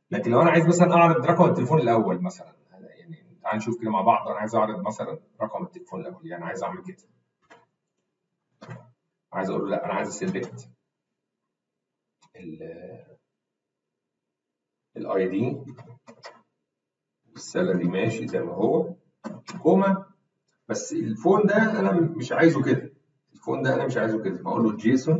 لكن لو انا عايز مثلا اعرض رقم التليفون الاول مثلا يعني تعال نشوف كده مع بعض انا عايز اعرض مثلا رقم التليفون الاول يعني عايز اعمل كده عايز اقول له لا انا عايز اسلكت الاي دي السالري ماشي زي ما هو كوما بس الفون ده انا مش عايزه كده الفون ده انا مش عايزه كده فاقول له جيسون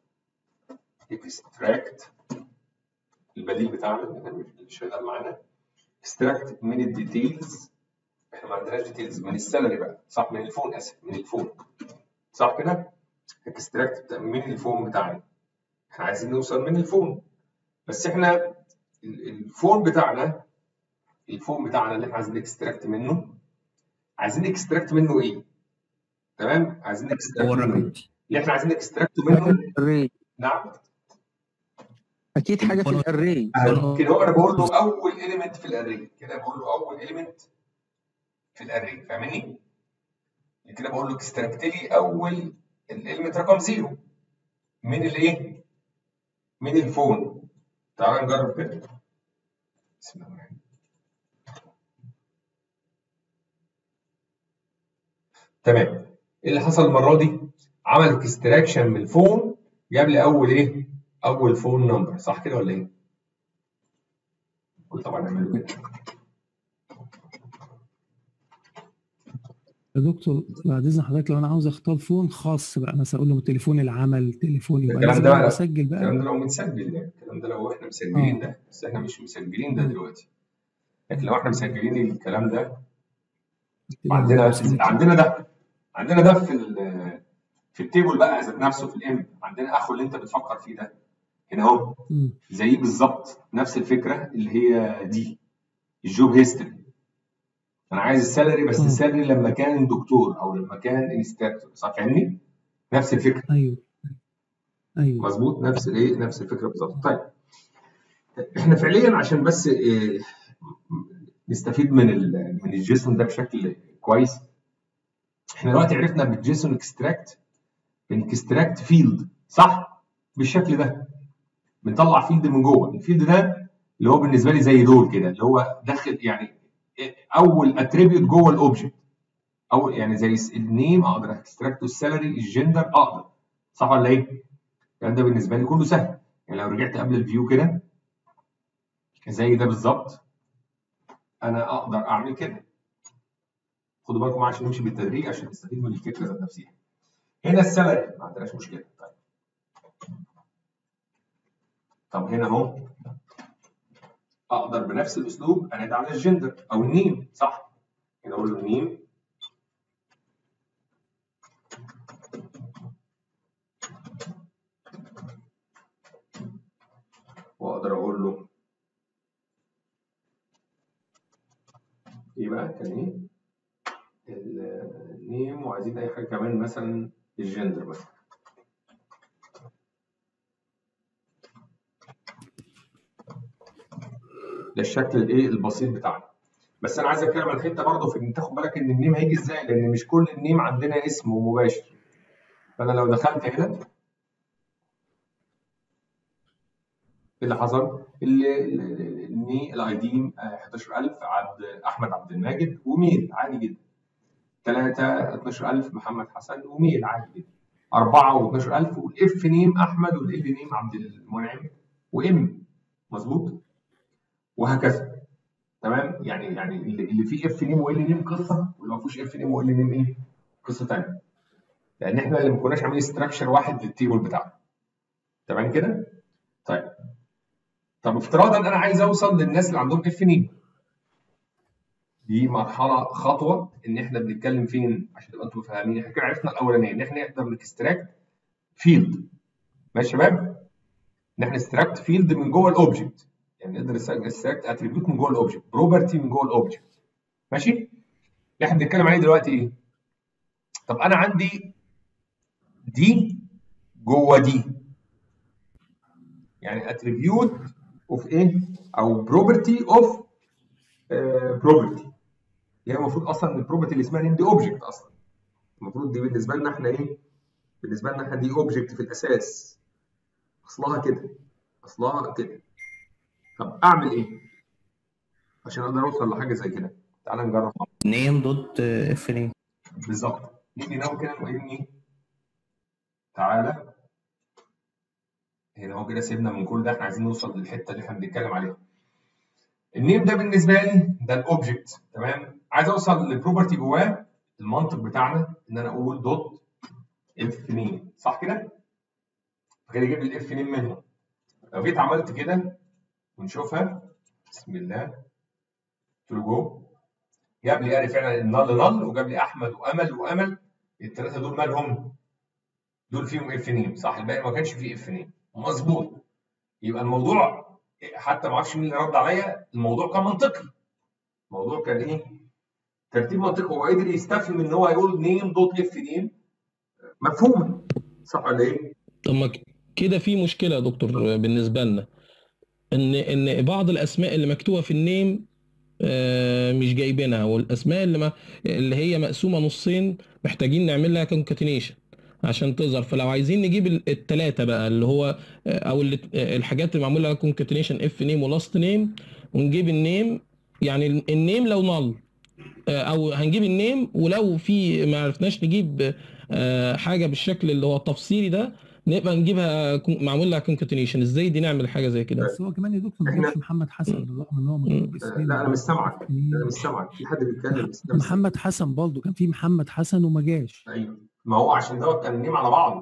اكستراكت البديل بتاعنا اللي شغال معانا اكستراكت من الديتيلز احنا ما عندناش ديتيلز من السالري بقى صح من الفون اسف من الفون صح كده اكستراكت من الفون بتاعنا احنا عايزين نوصل من الفون بس احنا الفون بتاعنا الفون بتاعنا اللي احنا عايزين نكستراكت منه عايزين نكستراكت منه ايه؟ تمام؟ عايزين نكستراكت منه ايه؟ اللي احنا عايزين نكستراكت منه الري نعم اكيد حاجه في الاري كده هو انا بقول له اول اليمنت في الاري كده بقول له اول اليمنت في الاري فاهمني؟ كده بقول له اكستراكت لي اول الاليمنت رقم زيرو من الايه؟ من الفون تعال نجرب كده بسم الله الرحمن الرحيم تمام ايه اللي حصل المره دي؟ عمل اكستراكشن من الفون جاب لي اول ايه؟ اول فون نمبر صح كده ولا ايه؟ قلت طبعا نعمله كده يا دكتور بعد اذن حضرتك لو انا عاوز اختار فون خاص بقى مثلا اقول له تليفون العمل تليفون يبقى الكلام لازم ده أنا بقى اسجل بقى الكلام ده لو متسجل ده الكلام ده لو احنا مسجلين اه ده بس احنا مش مسجلين ده مم. دلوقتي لكن لو احنا مسجلين الكلام ده يبقى وعندنا مسجل. عندنا ده عندنا ده في ال في التيبل بقى ذات نفسه في الام عندنا اخو اللي انت بتفكر فيه ده هنا اهو مم. زيه بالظبط نفس الفكره اللي هي دي الجوب هيستوري انا عايز السالري بس مم. السالري لما كان دكتور او لما كان انستراكتور صح فاهمني؟ نفس الفكره ايوه ايوه مظبوط نفس الايه نفس الفكره بالظبط طيب احنا فعليا عشان بس إيه نستفيد من ال من الجيسون ده بشكل كويس احنا دلوقتي عرفنا بالجيسون اكستراكت بنكستراكت فيلد صح بالشكل ده بنطلع فيلد من جوه الفيلد ده اللي هو بالنسبه لي زي دول كده اللي هو داخل يعني اول اتريبيوت جوه الاوبجكت او يعني زي النيم اقدر اكستراكت السالري الجندر اقدر صح ولا ايه؟ الكلام ده بالنسبه لي كله سهل يعني لو رجعت قبل الفيو كده زي ده بالظبط انا اقدر اعمل كده خدوا بالكم عشان نمشي بالتدريج عشان نستفيد من الفكره ذات نفسها هنا السالري ما عندناش مشكله طيب طب هنا اهو اقدر بنفس الاسلوب انادي على الجندر او النيم صح هنا اقول له النيم واقدر اقول له ايه بقى كان ايه النيم وعايزين اي حاجه كمان مثلا الجندر مثلا ده الشكل الايه البسيط بتاعنا بس انا عايز اتكلم عن حته برضه في ان تاخد بالك ان النيم هيجي ازاي لان مش كل النيم عندنا اسم مباشر فانا لو دخلت هنا ايه اللي حصل؟ الني الاي دي 11000 عبد احمد عبد الماجد وميل عادي جدا. 3 12000 محمد حسن وميل عادي جدا. 4 و12000 والاف نيم احمد والال نيم عبد المنعم وام مظبوط؟ وهكذا تمام؟ يعني يعني اللي اللي فيه اف نيم وال نيم قصه واللي ما فيهوش اف نيم وال نيم ايه؟ قصه ثانيه. لان احنا اللي ما كناش عاملين ستراكشر واحد للتيبل بتاعنا. تمام كده؟ طيب طب افتراضا انا عايز اوصل للناس اللي عندهم اف نيم دي مرحله خطوه ان احنا بنتكلم فين عشان تبقى انتوا فاهمين احنا كده عرفنا الاولانيه ان احنا نقدر نكستراكت فيلد ماشي يا شباب ان احنا نستراكت فيلد من جوه الاوبجكت يعني نقدر نستراكت اتريبيوت من جوه الاوبجكت بروبرتي من جوه الاوبجكت ماشي اللي احنا بنتكلم عليه دلوقتي ايه طب انا عندي دي جوه دي يعني اتريبيوت اوف ايه او بروبرتي اوف بروبرتي هي المفروض اصلا البروبرتي اللي اسمها نيم دي اوبجكت اصلا المفروض دي بالنسبه لنا احنا ايه بالنسبه لنا احنا دي اوبجكت في الاساس اصلها كده اصلها كده طب اعمل ايه عشان اقدر اوصل لحاجه زي كده تعال نجرب نيم دوت اف نيم بالظبط نيجي ناوي كده نقول ايه تعالى هنا هو كده سيبنا من كل ده احنا عايزين نوصل للحته اللي احنا بنتكلم عليها النيم ده بالنسبه لي ده الاوبجكت تمام عايز اوصل لبروبرتي جواه المنطق بتاعنا ان انا اقول دوت اف نيم صح كده فكده يجيب لي الاف نيم منه لو جيت عملت كده ونشوفها بسم الله قلت له جو جاب لي يعني فعلا النل نل وجاب لي احمد وامل وامل الثلاثه دول مالهم دول فيهم اف نيم صح الباقي ما كانش فيه اف نيم مظبوط يبقى الموضوع حتى ما اعرفش مين اللي رد عليا الموضوع كان منطقي الموضوع كان ايه ترتيب منطقي هو قدر يستفهم ان هو هيقول نيم دوت اف نيم مفهومه صح ولا ايه؟ طب ما ك- كده في مشكلة يا دكتور بالنسبة لنا ان ان بعض الاسماء اللي مكتوبة في النيم آه، مش جايبينها والاسماء اللي ما اللي هي مقسومة نصين محتاجين نعمل لها كونكاتينيشن عشان تظهر فلو عايزين نجيب الثلاثة بقى اللي هو آه، او اللي- آه، الحاجات اللي معمول لها كونكاتينيشن اف نيم ولاست نيم ونجيب النيم يعني ال- النيم لو نل او هنجيب النيم ولو في ما عرفناش نجيب آه، حاجه بالشكل اللي هو التفصيلي ده نبقى نجيبها كون- معمول لها كونكاتينيشن ازاي دي نعمل حاجه زي كده بس هو كمان يا دكتور ما إحنا- جابش محمد حسن بالرغم ان هو مكتوب آه، اسمين لا انا مش سامعك إف نيم. انا مش سامعك في حد بيتكلم بس أنا مش سامعك. محمد حسن برضه كان في محمد حسن وما جاش ايوه ما هو عشان دوت كان نيم على بعضه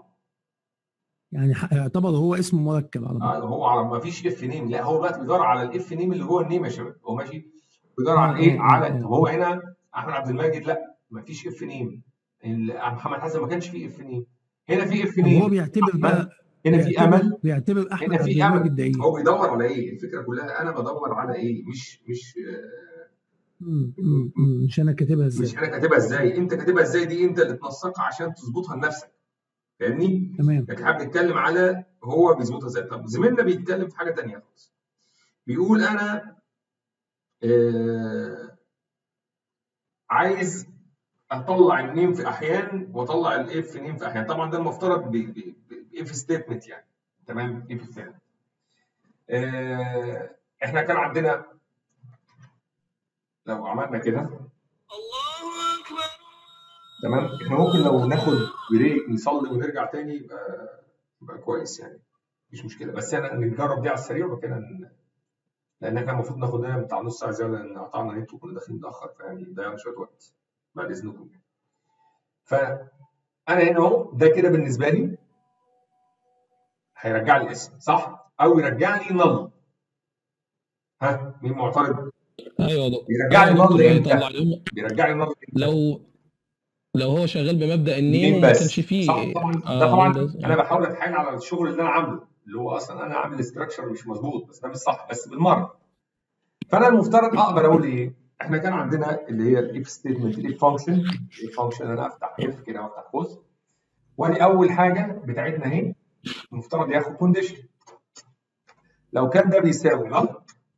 يعني ح- يعتبر هو اسم مركب على بعض آه، هو على ما فيش اف نيم لا هو دلوقتي بيدور على الاف نيم اللي جوه النيم يا شباب هو ماشي بيدور على ايه آه، آه، على آه. طب هو هنا احمد عبد الماجد لا ما فيش اف نيم ال- محمد حسن ما كانش فيه اف نيم هنا في اف طب هو نيم بيعتبر بقى هنا في بيعتبر- امل بيعتبر احمد هنا عبد في الماجد امل ده ايه؟ هو بيدور على ايه الفكره كلها انا بدور على ايه مش مش آه، مم، مم، مم، مش انا كاتبها ازاي مش انا كاتبها ازاي انت كاتبها ازاي دي انت اللي تنسقها عشان تظبطها لنفسك فاهمني تمام لكن احنا بنتكلم على هو بيظبطها ازاي طب زميلنا بيتكلم في حاجه تانيه خالص بيقول انا آه عايز اطلع النيم في احيان واطلع الاف نيم في احيان طبعا ده المفترض باف ستيتمنت يعني تمام اف ستيتمنت آه احنا كان عندنا لو عملنا كده تمام احنا ممكن لو ناخد بريك نصلي ونرجع تاني يبقى يبقى كويس يعني مفيش مشكله بس انا نجرب دي على السريع وبعد كده ن- لان احنا المفروض ناخد لنا بتاع نص ساعه زياده لان قطعنا نت وكنا داخلين متاخر فيعني ضيعنا شويه وقت بعد اذنكم فانا هنا اهو ده كده بالنسبه لي هيرجع لي اسم صح او يرجع لي نل ها مين معترض ايوه يا دكتور بيرجع لي أيوة يا نل دكتور، امتى هيطلع لي- بيرجع لي نل لو لو هو شغال بمبدأ النيم نيم وما بس كانش فيه صح طبعا ده اه طبعا نيم بس انا آه. بحاول اتحايل على الشغل اللي انا عامله اللي هو اصلا انا عامل استراكشر مش مظبوط بس ده مش صح بس بالمره فانا المفترض اقدر اقول ايه احنا كان عندنا اللي هي الاف ستيتمنت الاف فانكشن الاف فانكشن انا افتح اف كده وافتح قوس وادي اول حاجه بتاعتنا اهي المفترض ياخد كونديشن لو كان ده بيساوي نل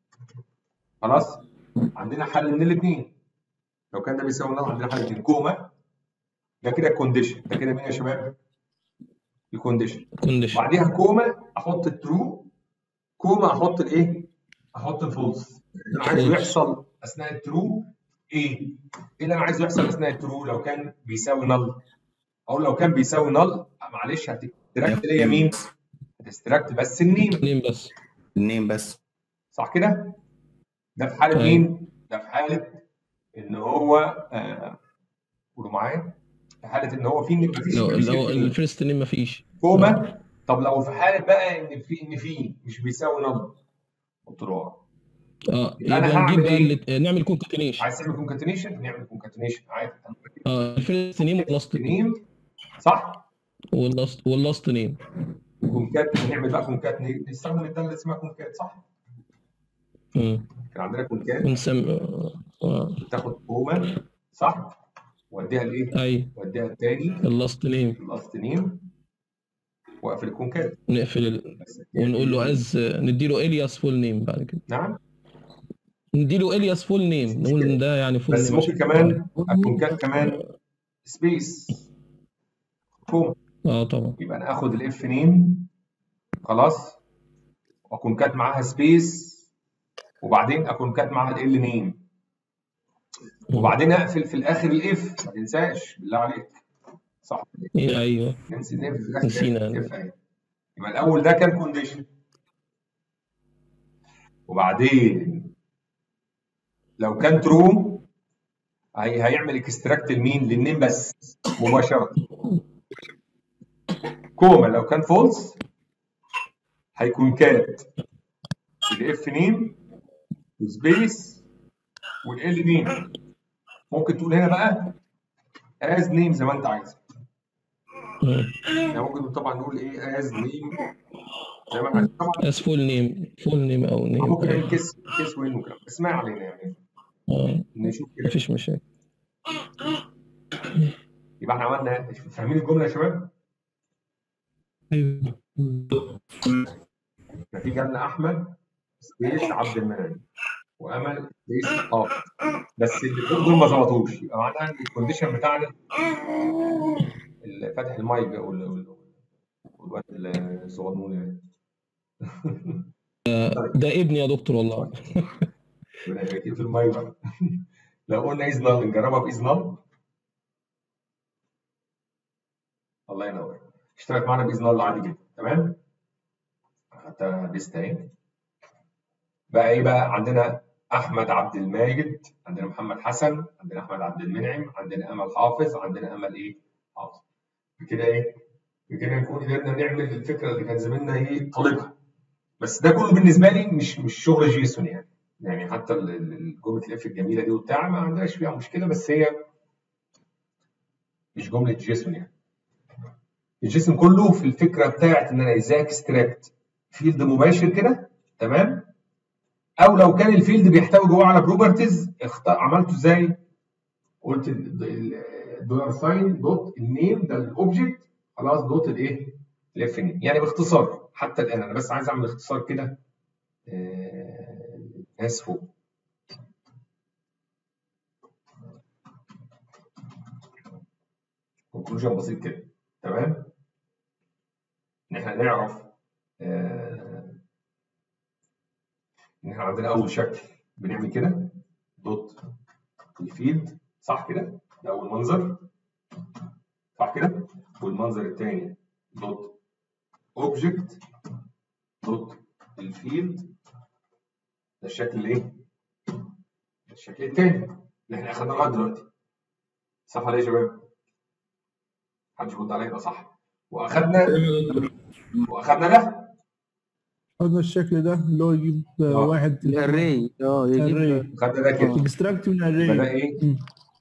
خلاص عندنا حل من الاثنين لو كان ده بيساوي نل عندنا حل من كوما ده كده كونديشن ده كده مين يا شباب؟ الكونديشن كونديشن بعديها كوما احط الترو كوما احط الايه؟ احط الفولس اللي انا عايزه يحصل اثناء الترو ايه؟ ايه اللي انا عايزه يحصل اثناء الترو لو كان بيساوي نل اقول لو كان بيساوي نل معلش هتستراكت ليا مين؟ هتستراكت بس النيم نيم بس النيم بس صح كده؟ ده في حاله أيوة. مين؟ ده في حاله ان هو آه، قولوا معايا في حاله ان هو في مفيش لو مفيش لو في نيم. الفيرست نيم مفيش كوما طب لو في حاله بقى ان في ان في مش بيساوي نل قلت له اه اه يبقى أنا يبقى نجيب هعمل بقى إيه؟ اللي... نعمل كونكاتينيشن عايز تعمل كونكاتينيشن نعمل كونكاتينيشن عادي اه الفيرست نيم واللاست نيم صح واللاست واللاست نيم كونكات نعمل بقى كونكات نستخدم الداله اللي اسمها كونكات صح مم. كان عندنا كونكات ونسمي اه تاخد كوما صح واديها لايه؟ اي واديها التاني اللاست نيم الاصل نيم واقفل الكونكات نقفل ال... بس ونقول له از نديله الياس فول نيم بعد كده نعم نديله الياس فول نيم نقول ان ده يعني فول بس نيم ممكن كمان الكونكات كمان سبيس كوما اه طبعا يبقى انا اخد الاف نيم خلاص وكونكات معاها سبيس وبعدين اكون كاتب معاها ال نيم وبعدين اقفل في الاخر الاف ما تنساش بالله عليك صح إيه، ايوه ننسى نقفل في الاخر نسينا. اف اهي يبقى الاول ده كان كونديشن وبعدين لو كان ترو هي هيعمل اكستراكت لمين للنيم بس مباشره كوما لو كان فولس هيكون كات الاف نيم وسبيس والال نيم ممكن تقول هنا بقى از نيم زي ما انت عايز مم. يعني ممكن طبعا نقول ايه از نيم زي ما احنا عايزين. طبعا از فول نيم فول نيم او نيم ممكن نعمل كيس كيس وين وكلام بس ما علينا يعني اه نشوف كده مفيش مشاكل يبقى احنا عملنا فاهمين الجمله يا شباب؟ ايوه في جالنا احمد سبيس عبد المنعم وامل سبيس اه بس الاثنين دول ما ظبطوش يبقى معناها ان الكونديشن بتاعنا اللي فاتح المايك ده وال- وال- والواد الصغنون يعني ده ابني يا دكتور والله ربنا يبارك في المايك بقى لو قلنا ايز نال نجربها بايز نال الله ينور اشترك معانا باذن الله عادي جدا تمام حتى ليست اهي بقى ايه بقى عندنا احمد عبد الماجد عندنا محمد حسن عندنا احمد عبد المنعم عندنا امل حافظ عندنا امل ايه حافظ بكده ايه بكده نكون قدرنا نعمل الفكره اللي كان زميلنا ايه طالبها بس ده كله بالنسبه لي مش مش شغل جيسون يعني يعني حتى ال- ال- الجمله الاف الجميله دي وبتاع ما عندناش فيها مشكله بس هي مش جمله جيسون يعني الجيسون كله في الفكره بتاعت ان انا ازاي اكستراكت فيلد مباشر كده تمام او لو كان الفيلد بيحتوي جواه على بروبرتيز عملته ازاي؟ قلت الدولار ساين دوت النيم ده الاوبجكت خلاص دوت الايه؟ الاف نيم يعني باختصار حتى الان انا بس عايز اعمل اختصار كده آه، ناس فوق كونكلوجن بسيط كده تمام؟ ان احنا نعرف آه، ان احنا عندنا اول شكل بنعمل كده دوت الفيلد صح كده ده اول منظر صح كده والمنظر الثاني دوت اوبجكت دوت الفيلد ده الشكل الايه ده الشكل الثاني اللي احنا اخدناه لغايه دلوقتي صح ولا ايه يا شباب محدش يرد عليا يبقى صح واخدنا واخدنا ده خدنا الشكل ده اللي هو يجيب آه. واحد الري اه يجيب الري خدنا ده كده اكستراكت من يبقى ده الري ايه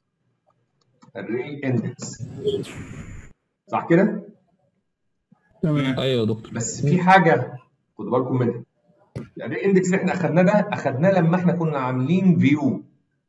الري اندكس صح كده تمام ايوه يا دكتور بس في حاجه خدوا بالكم منها الري اندكس اللي احنا اخدناه ده اخدناه لما احنا كنا عاملين فيو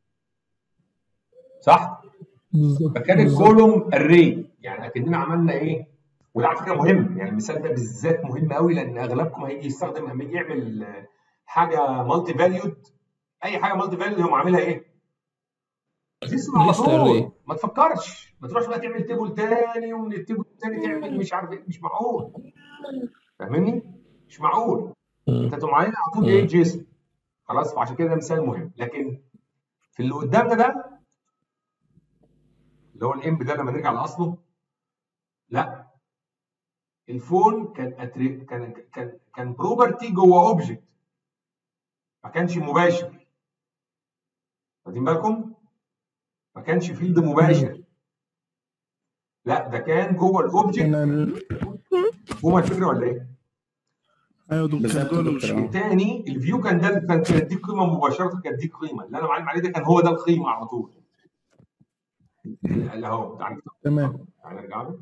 صح بالظبط فكان بالظبط. الكولوم الري يعني اكننا عملنا ايه وده على فكره مهم يعني المثال ده بالذات مهم قوي لان اغلبكم هيجي يستخدم لما يجي يعمل آه، حاجه مالتي فاليود اي حاجه مالتي فاليود هو عاملها ايه؟ اسم على List طول array. ما تفكرش ما تروحش بقى تعمل تيبل تاني ومن التيبل التاني تعمل مش عارف ايه مش معقول فاهمني؟ مش معقول مم. انت تقوم عاملين على طول ايه جيسون خلاص فعشان كده ده مثال مهم لكن في اللي قدامنا ده اللي هو الامب ده لما نرجع لاصله لا الفون كان أتري... كان كان كان بروبرتي جوه اوبجكت ما كانش مباشر واخدين بالكم؟ ما كانش فيلد مباشر لا ده كان جوه الاوبجكت كان ال- جوه الفكره ولا ايه؟ ايوه دكتور بالظبط كان يا جوه دكتور الشيء. اه تاني الفيو كان ده كان كان يديك قيمه مباشره كان يديك قيمه اللي انا معلم عليه ده كان هو ده القيمه على طول اللي اهو تعالى تمام تعالى نرجع له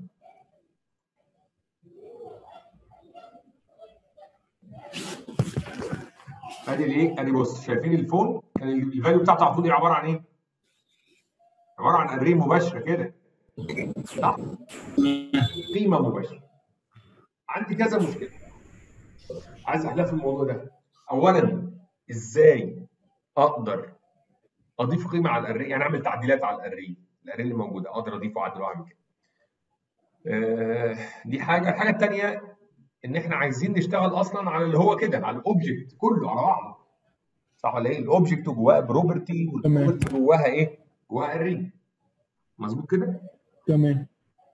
ادي الايه؟ ادي بص شايفين الفون كان الفاليو بتاعته على طول إيه؟ عباره عن ايه؟ عباره عن اري مباشره كده صح؟ قيمه مباشره عندي كذا مشكله عايز احلها في الموضوع ده اولا ازاي اقدر اضيف قيمه على الاري يعني اعمل تعديلات على الاري الاري اللي موجوده اقدر اضيفه واعدل واعمل كده آه، دي حاجه الحاجه الثانيه ان احنا عايزين نشتغل اصلا على اللي هو كده على الاوبجكت كله على بعضه صح ولا ايه؟ الاوبجكت جواه بروبرتي تمام. والبروبرتي جواها ايه؟ جواها اري مظبوط كده؟ تمام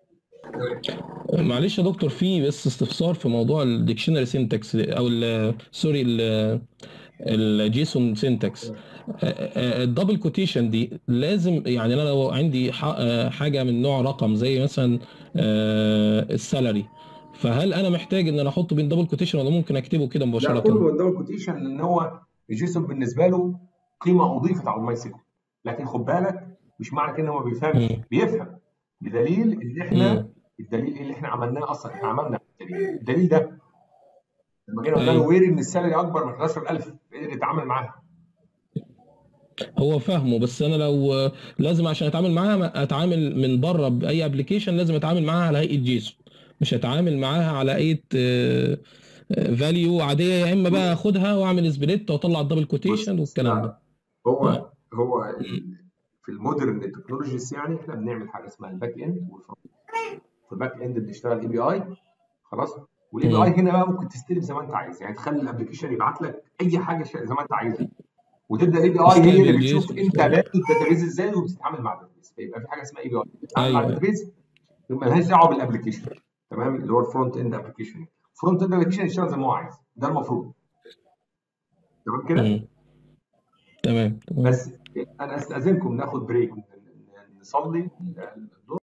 معلش يا دكتور في بس استفسار في موضوع الديكشنري سينتاكس او ال سوري ال الجيسون سينتاكس الدبل كوتيشن دي لازم يعني انا لو عندي ح- آه، حاجه من نوع رقم زي مثلا السالري فهل انا محتاج ان انا احطه بين دبل كوتيشن ولا ممكن اكتبه كده لا مباشره؟ كله دبل كوتيشن لان هو الجيسون بالنسبه له قيمه اضيفت على الماي سيكول لكن خد بالك مش معنى كده ان هو ما بيفهمش مم. بيفهم بدليل ان احنا مم. الدليل اللي احنا عملناه اصلا احنا عملنا الدليل الدليل ده لما جينا قلنا له أيوة. ويري ان السالري اكبر من 11000 قدر يتعامل معاها هو فاهمه بس انا لو لازم عشان اتعامل معاها ما اتعامل من بره باي ابلكيشن لازم اتعامل معاها على هيئه جيسون مش هتعامل معاها على هيئه فاليو عاديه يا اما بقى اخدها واعمل سبليت واطلع الدبل كوتيشن بص- والكلام لا، ده هو هو ال- في المودرن تكنولوجيز يعني احنا بنعمل حاجه اسمها الباك اند والفرونت في الباك اند بنشتغل اي بي اي خلاص والاي بي مم. اي هنا بقى ممكن تستلم زي ما انت عايز يعني تخلي الابلكيشن يبعت لك اي حاجه ش- زي ما انت عايزها وتبدا الاي بي اي تستلم هي اللي الجيسون. بتشوف انت باني الداتابيز ازاي وبتتعامل مع الداتابيز فيبقى في حاجه اسمها اي بي اي بتتعامل مع أيوة. الداتابيز مالهاش دعوه بالابلكيشن تمام اللي هو الفرونت اند ابلكيشن الفرونت اند ابلكيشن يشتغل زي ما هو عايز ده المفروض تمام كده مم. تمام تمام بس انا استاذنكم ناخد بريك نصلي الظهر